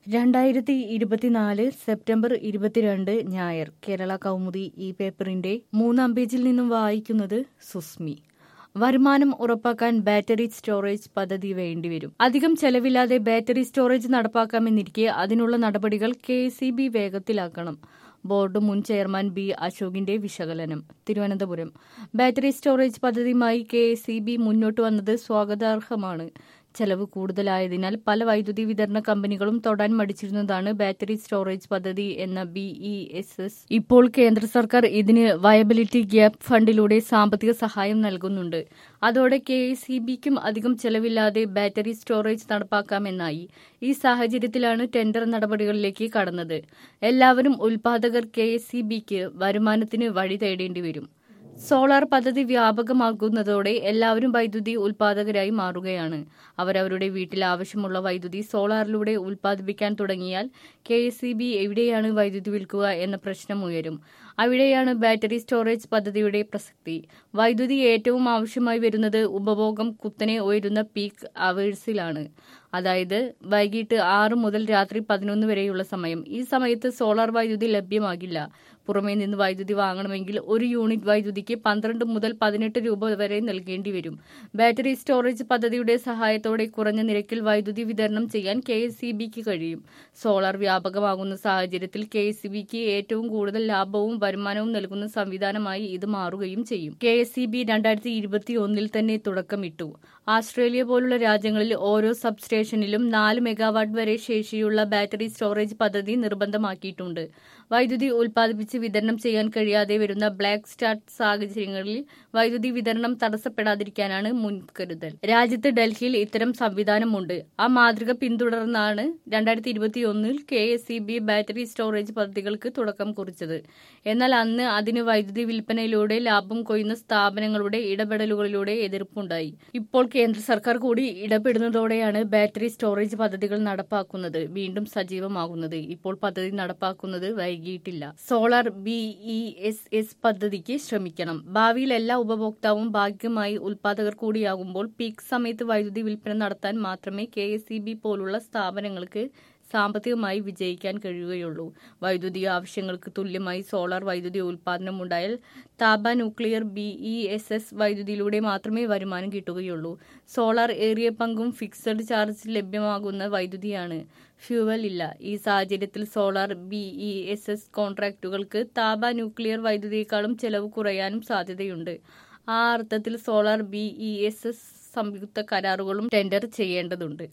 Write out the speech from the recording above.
രണ്ടായിരത്തി ഇരുപത്തിനാല് സെപ്റ്റംബർ ഇരുപത്തിരണ്ട് ഞായർ കേരള കൗമുദി ഈ പേപ്പറിന്റെ മൂന്നാം പേജിൽ നിന്നും വായിക്കുന്നത് സുസ്മി വരുമാനം ഉറപ്പാക്കാൻ ബാറ്ററി സ്റ്റോറേജ് പദ്ധതി വേണ്ടിവരും അധികം ചെലവില്ലാതെ ബാറ്ററി സ്റ്റോറേജ് നടപ്പാക്കാമെന്നിരിക്കെ അതിനുള്ള നടപടികൾ കെ വേഗത്തിലാക്കണം ബോർഡ് മുൻ ചെയർമാൻ ബി അശോകിന്റെ വിശകലനം തിരുവനന്തപുരം ബാറ്ററി സ്റ്റോറേജ് പദ്ധതിയുമായി കെ മുന്നോട്ട് വന്നത് സ്വാഗതാർഹമാണ് ചെലവ് കൂടുതലായതിനാൽ പല വൈദ്യുതി വിതരണ കമ്പനികളും തൊടാൻ മടിച്ചിരുന്നതാണ് ബാറ്ററി സ്റ്റോറേജ് പദ്ധതി എന്ന ബിഇ എസ് എസ് ഇപ്പോൾ കേന്ദ്ര സർക്കാർ ഇതിന് വയബിലിറ്റി ഗ്യാപ്പ് ഫണ്ടിലൂടെ സാമ്പത്തിക സഹായം നൽകുന്നുണ്ട് അതോടെ കെ എസ് ബിക്കും അധികം ചെലവില്ലാതെ ബാറ്ററി സ്റ്റോറേജ് നടപ്പാക്കാമെന്നായി ഈ സാഹചര്യത്തിലാണ് ടെൻഡർ നടപടികളിലേക്ക് കടന്നത് എല്ലാവരും ഉൽപാദകർ കെ എസ് ബിക്ക് വരുമാനത്തിന് വഴി തേടേണ്ടി വരും സോളാർ പദ്ധതി വ്യാപകമാകുന്നതോടെ എല്ലാവരും വൈദ്യുതി ഉൽപാദകരായി മാറുകയാണ് അവരവരുടെ വീട്ടിൽ ആവശ്യമുള്ള വൈദ്യുതി സോളാറിലൂടെ ഉൽപ്പാദിപ്പിക്കാൻ തുടങ്ങിയാൽ കെ എസ് എവിടെയാണ് വൈദ്യുതി വിൽക്കുക എന്ന പ്രശ്നം ഉയരും അവിടെയാണ് ബാറ്ററി സ്റ്റോറേജ് പദ്ധതിയുടെ പ്രസക്തി വൈദ്യുതി ഏറ്റവും ആവശ്യമായി വരുന്നത് ഉപഭോഗം കുത്തനെ ഉയരുന്ന പീക്ക് അവേഴ്സിലാണ് അതായത് വൈകിട്ട് ആറ് മുതൽ രാത്രി പതിനൊന്ന് വരെയുള്ള സമയം ഈ സമയത്ത് സോളാർ വൈദ്യുതി ലഭ്യമാകില്ല പുറമേ നിന്ന് വൈദ്യുതി വാങ്ങണമെങ്കിൽ ഒരു യൂണിറ്റ് വൈദ്യുതിക്ക് പന്ത്രണ്ട് മുതൽ പതിനെട്ട് രൂപ വരെ നൽകേണ്ടി വരും ബാറ്ററി സ്റ്റോറേജ് പദ്ധതിയുടെ സഹായത്തോടെ കുറഞ്ഞ നിരക്കിൽ വൈദ്യുതി വിതരണം ചെയ്യാൻ കെ കഴിയും സോളാർ വ്യാപകമാകുന്ന സാഹചര്യത്തിൽ കെ ഏറ്റവും കൂടുതൽ ലാഭവും വരുമാനവും നൽകുന്ന സംവിധാനമായി ഇത് മാറുകയും ചെയ്യും കെ എസ് സി ബി രണ്ടായിരത്തി ഇരുപത്തി ഒന്നിൽ തന്നെ തുടക്കമിട്ടു ആസ്ട്രേലിയ പോലുള്ള രാജ്യങ്ങളിൽ ഓരോ സബ്സ്റ്റേഷനിലും നാല് മെഗാവാട്ട് വരെ ശേഷിയുള്ള ബാറ്ററി സ്റ്റോറേജ് പദ്ധതി നിർബന്ധമാക്കിയിട്ടുണ്ട് വൈദ്യുതി ഉൽപ്പാദിപ്പിച്ച് വിതരണം ചെയ്യാൻ കഴിയാതെ വരുന്ന ബ്ലാക്ക് സ്റ്റാർട്ട് സാഹചര്യങ്ങളിൽ വൈദ്യുതി വിതരണം തടസ്സപ്പെടാതിരിക്കാനാണ് മുൻകരുതൽ രാജ്യത്ത് ഡൽഹിയിൽ ഇത്തരം സംവിധാനമുണ്ട് ആ മാതൃക പിന്തുടർന്നാണ് രണ്ടായിരത്തി ഇരുപത്തിയൊന്നിൽ K S C B battery storage പദ്ധതികൾക്ക് തുടക്കം കുറിച്ചത് എന്നാൽ അന്ന് അതിന് വൈദ്യുതി വിൽപ്പനയിലൂടെ ലാഭം കൊയ്യുന്ന സ്ഥാപനങ്ങളുടെ ഇടപെടലുകളിലൂടെ എതിർപ്പുണ്ടായി ഇപ്പോൾ കേന്ദ്ര സർക്കാർ കൂടി ഇടപെടുന്നതോടെയാണ് ബാറ്ററി സ്റ്റോറേജ് പദ്ധതികൾ നടപ്പാക്കുന്നത് വീണ്ടും സജീവമാകുന്നത് ഇപ്പോൾ പദ്ധതി നടപ്പാക്കുന്നത് വൈകിയിട്ടില്ല സോളാർ ബിഇ എസ് എസ് പദ്ധതിക്ക് ശ്രമിക്കണം ഭാവിയിൽ എല്ലാ ഉപഭോക്താവും ഭാഗികമായി ഉൽപാദകർ കൂടിയാകുമ്പോൾ പീക്ക് സമയത്ത് വൈദ്യുതി വിൽപ്പന നടത്താൻ മാത്രമേ കെ പോലുള്ള സ്ഥാപനങ്ങൾക്ക് സാമ്പത്തികമായി വിജയിക്കാൻ കഴിയുകയുള്ളൂ വൈദ്യുതി ആവശ്യങ്ങൾക്ക് തുല്യമായി സോളാർ വൈദ്യുതി ഉൽപാദനം ഉണ്ടായാൽ താപ ന്യൂക്ലിയർ ബിഇ എസ് എസ് വൈദ്യുതിയിലൂടെ മാത്രമേ വരുമാനം കിട്ടുകയുള്ളൂ സോളാർ ഏറിയ പങ്കും ഫിക്സഡ് ചാർജ് ലഭ്യമാകുന്ന വൈദ്യുതിയാണ് ഫ്യൂവൽ ഇല്ല ഈ സാഹചര്യത്തിൽ സോളാർ ബിഇ എസ് എസ് കോൺട്രാക്റ്റുകൾക്ക് താപ ന്യൂക്ലിയർ വൈദ്യുതിയേക്കാളും ചെലവ് കുറയാനും സാധ്യതയുണ്ട് ആ അർത്ഥത്തിൽ സോളാർ ബിഇ എസ് എസ് സംയുക്ത കരാറുകളും ടെൻഡർ ചെയ്യേണ്ടതുണ്ട്